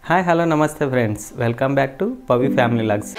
Hi hello నమస్తే friends welcome back to Pavi family logs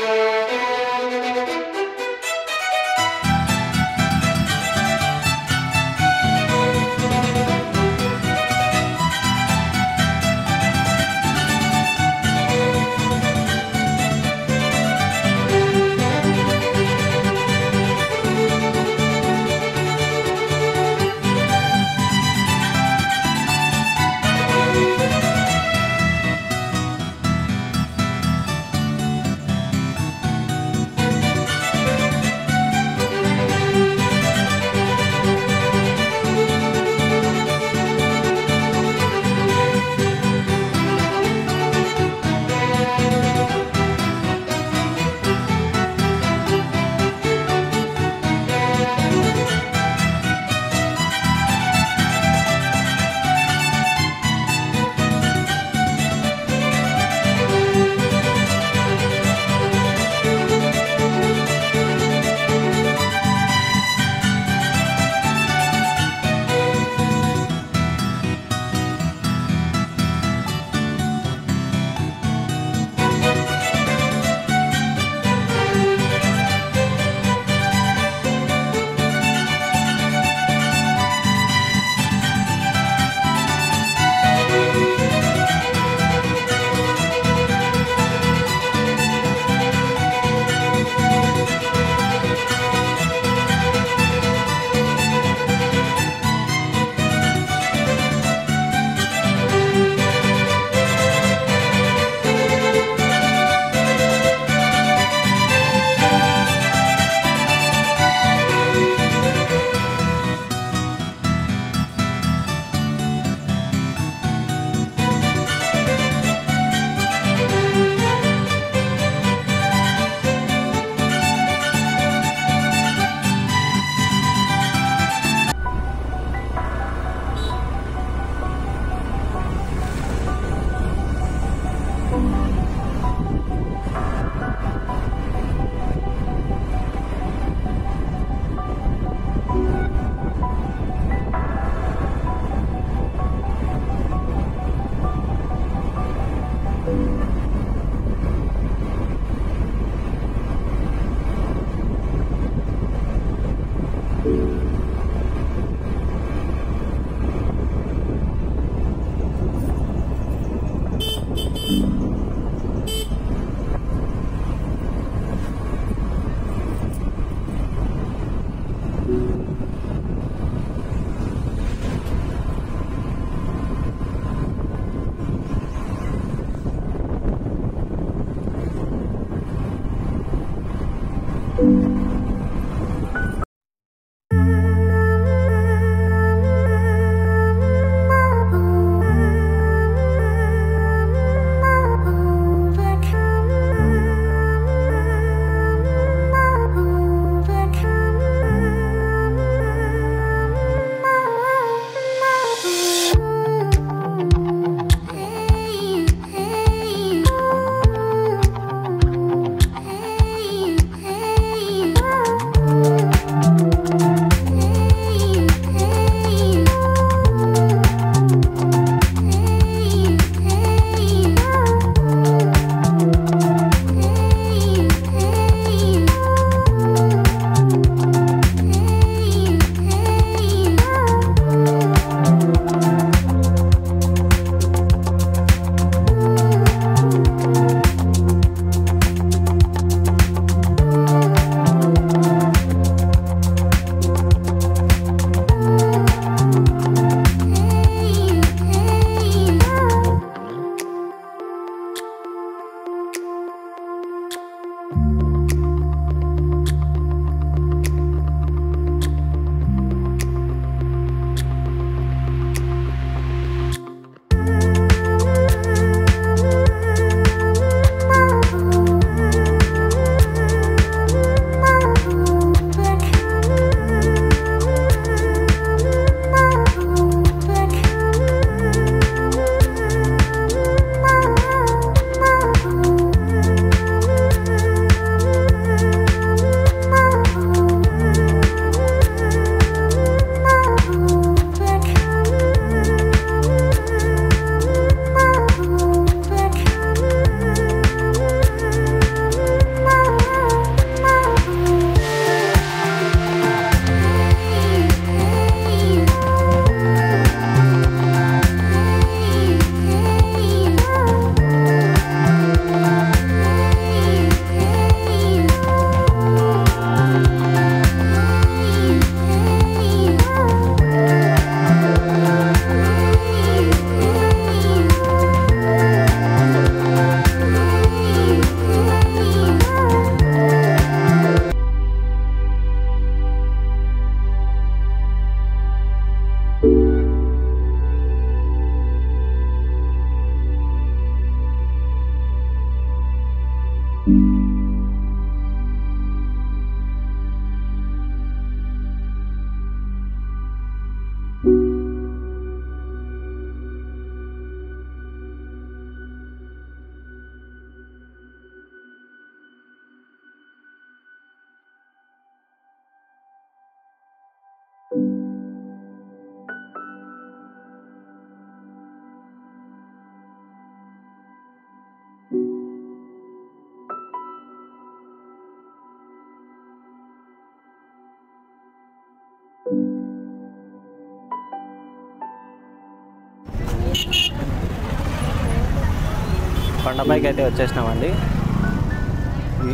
కొండపైకి అయితే వచ్చేసినామండి ఇది-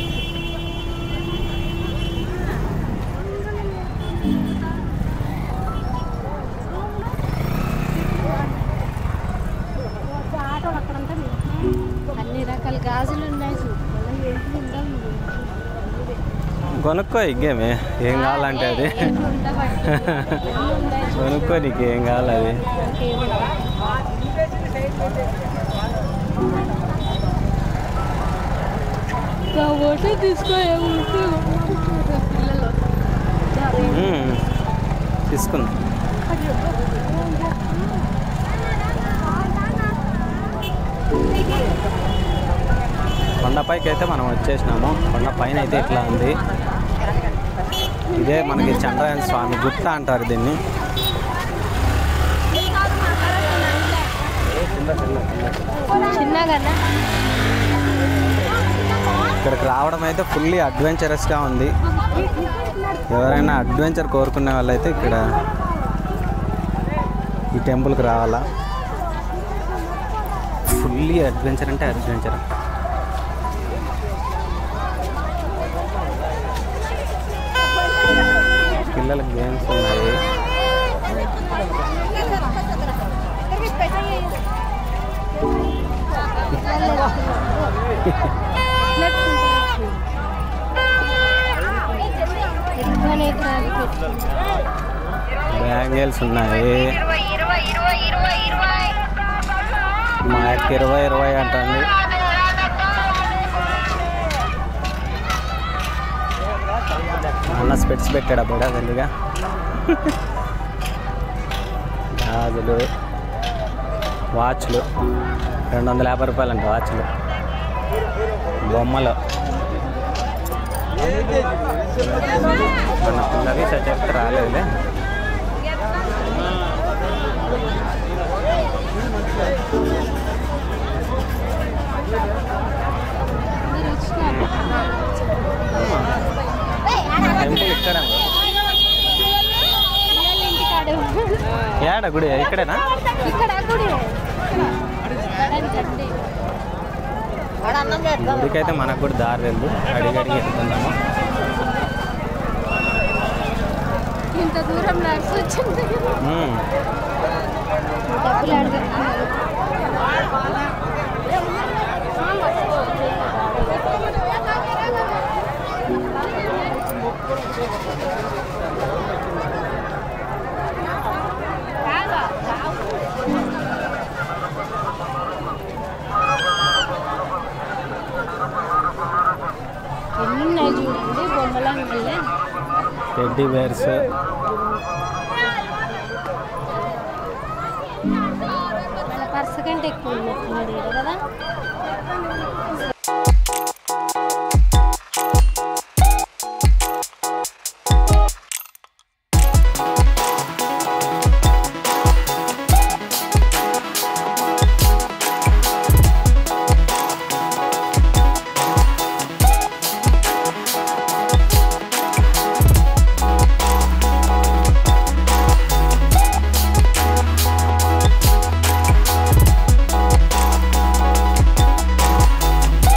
అన్ని రకాల గాజులు ఉన్నాయి చూడు. మళ్ళీ ఏంటి ఉండవు. కొనుక్కో ఇగ్గేమే ఏం కావాలంటే అది ఏంటి ఉండవు. అన్నీ ఉన్నాయి చూడు. కొనుక్కో నీకు ఏం కావాలి అది ఇంకేం ఉండవు. ఇంకా ఓటే తీసుకో ఏముంటే పిల్లలు మ్మ్. తీసుకుందాం కొండపైకి అయితే మనం వచ్చేసినాము కొండ పైన అయితే ఇట్లా ఉంది ఇదే మనకి చంద్రయాన స్వామి గుట్ట అంటారు దీన్ని చిన్నగా ఇక్కడికి రావడం అయితే ఫుల్లీ అడ్వెంచరస్గా ఉంది ఎవరైనా అడ్వెంచర్ కోరుకునే వాళ్ళైతే ఇక్కడ ఈ టెంపుల్కి రావాలా ఫుల్లీ అడ్వెంచర్ అంటే అడ్వెంచర్ పిల్లలకి గేమ్స్ ఉన్నాయి ఎత్తుకొని ట్రాఫిక్ బ్యాంగిల్స్ ఉన్నాయి మా యొక్క ఇరవై ఇరవై అంటుంది అన్న స్పెట్స్ పెట్టాడు అబ్బాయి తల్లిగా గాజులు వాచ్లు రెండు వందల యాభై రూపాయలు అంట వాచ్లు బొమ్మలు మన పిల్లలు చెప్తే రాలేదులే మీరు వచ్చినారు టెంపుల్ ఇక్కడ పిల్లలు ఇంటికాడే ఉన్నారు. ఏడ గుడి ఇక్కడేనా ఇక్కడ గుడి రండి. గుడికైతే మనకు కూడా దారి లేదు అడిగి అడిగి వెళ్తున్నాము ఇంత దూరం నడిచి వచ్చింది మ్మ్. డబ్బులు అడుగుతున్నారు ఎన్ని ఉన్నాయి చూడండి బొమ్మల మళ్ళీ టెడ్డీ బేర్స్ మన పర్స్ కంటే ఎక్కువ ఉన్నట్టున్నాడు ఈడ కదా ఆ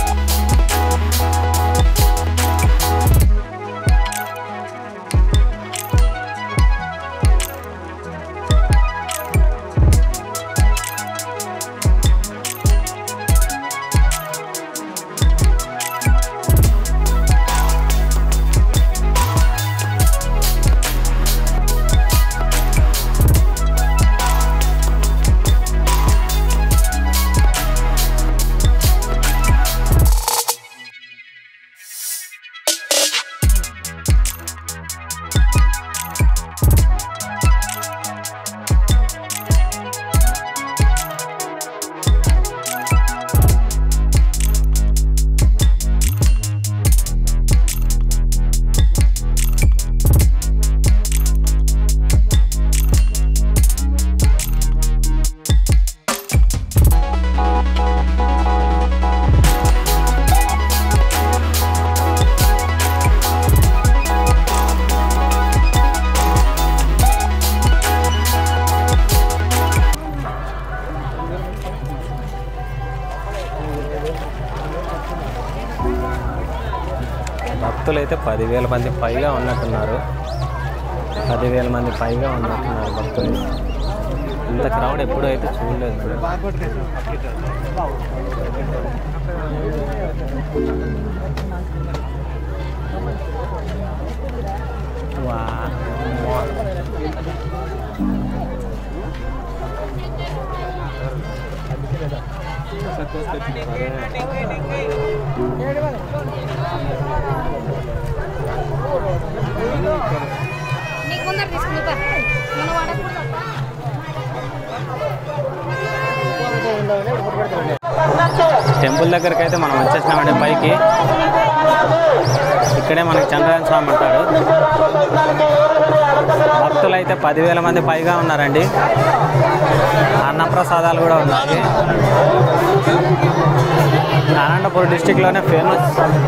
భక్తులు అయితే పదివేల మంది పైగా ఉన్నట్టున్నారు పదివేల మంది పైగా ఉన్నట్టున్నారు భక్తులు ఇంత క్రౌడ్ ఎప్పుడూ అయితే చూడలేదు వా నీకు ముందర తీసుకుని మనం వాడకూడదు టెంపుల్ దగ్గరికి అయితే మనం వచ్చేసినామండి పైకి ఇక్కడే మనకి చంద్రయాన స్వామి ఉంటాడు భక్తులు అయితే పదివేల మంది పైగా ఉన్నారండి అన్నప్రసాదాలు కూడా ఉన్నాయి అనంతపురం డిస్టిక్లోనే ఫేమస్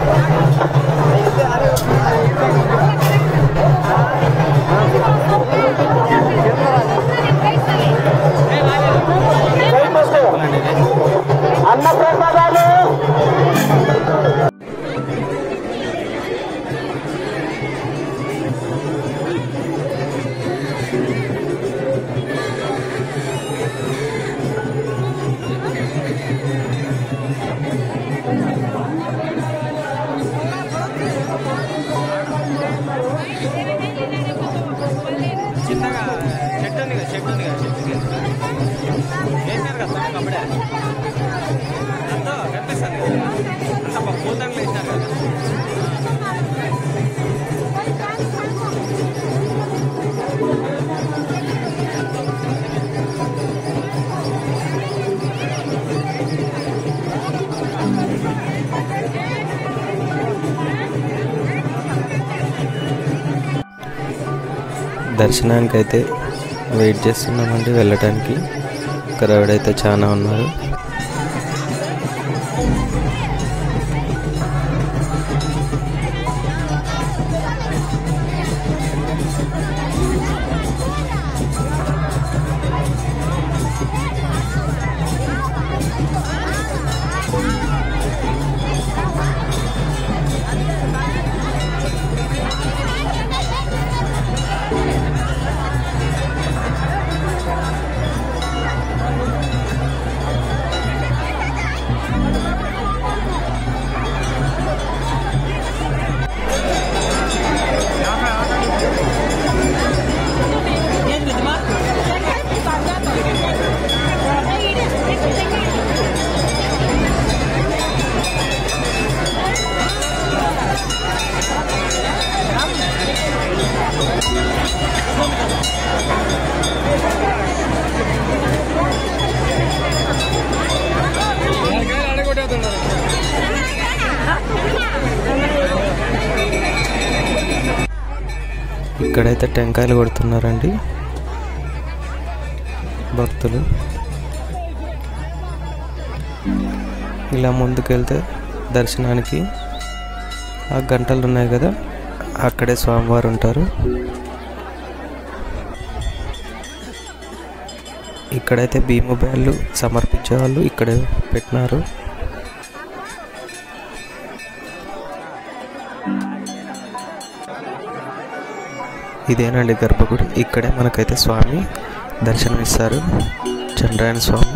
టెంపుల్ అండి ఇది చిన్నగా చెట్టు ఉంది కదా చెట్టు ఉంది కదా చెట్టు వేసినారు కదా సార్ అప్పుడే అంతా కనిపిస్తుంది కదా అంతా మా పూతండ్లు వేసినారు కదా దర్శనానికి అయితే వెయిట్ చేస్తున్నామండి వెళ్ళటానికి క్రౌడ్ అయితే చాలా ఉన్నారు ఇక్కడైతే టెంకాయలు కొడుతున్నారండి భక్తులు ఇలా ముందుకెళ్తే దర్శనానికి ఆ గంటలు ఉన్నాయి కదా అక్కడే స్వామివారు ఉంటారు ఇక్కడైతే భీము బ్యాళ్ళు సమర్పించే వాళ్ళు ఇక్కడే పెట్టినారు ఇదేనండి గర్భగుడి ఇక్కడే మనకైతే స్వామి దర్శనమిస్తారు చంద్రాయణ స్వామి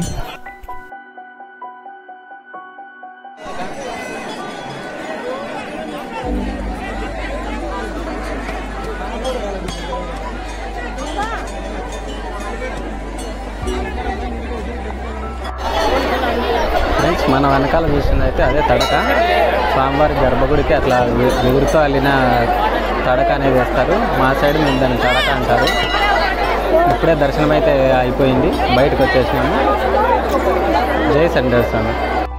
ఫ్రెండ్స్ మన వెనకాల చూసింది అయితే అదే తడక స్వామివారి గర్భగుడికి అట్లా ఎ- ఎగురుతూ వెళ్ళిన తడక అనేది వేస్తారు మా సైడ్ మేము దాన్ని తడక అంటారు ఇప్పుడే దర్శనం అయితే అయిపోయింది బయటకు వచ్చేసినాము జై సండర్ స్వామి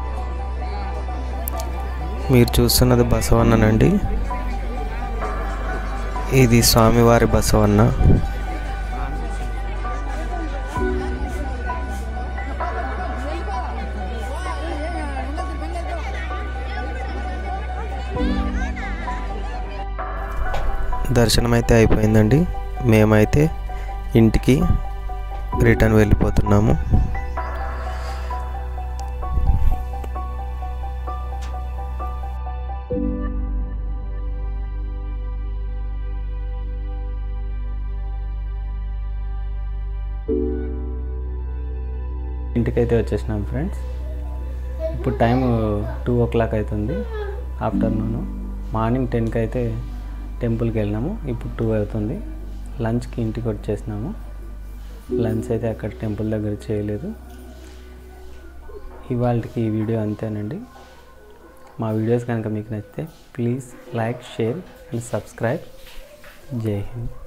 మీరు చూస్తున్నది బసవన్ననండి ఇది స్వామివారి బసవన్న దర్శనం అయితే అయిపోయిందండి మేమైతే ఇంటికి రిటర్న్ వెళ్ళిపోతున్నాము ఇంటికి అయితే వచ్చేసినాం ఫ్రెండ్స్ ఇప్పుడు టైం టూ ఓ క్లాక్ అవుతుంది ఆఫ్టర్నూన్ మార్నింగ్ టెన్కి అయితే టెంపుల్కి వెళ్ళినాము ఇప్పుడు టూ అవుతుంది లంచ్కి ఇంటికి వచ్చేసినాము లంచ్ అయితే అక్కడ టెంపుల్ దగ్గర చేయలేదు ఇవాళకి ఈ వీడియో అంతేనండి మా వీడియోస్ కనుక మీకు నచ్చితే please like share and subscribe జై హింద్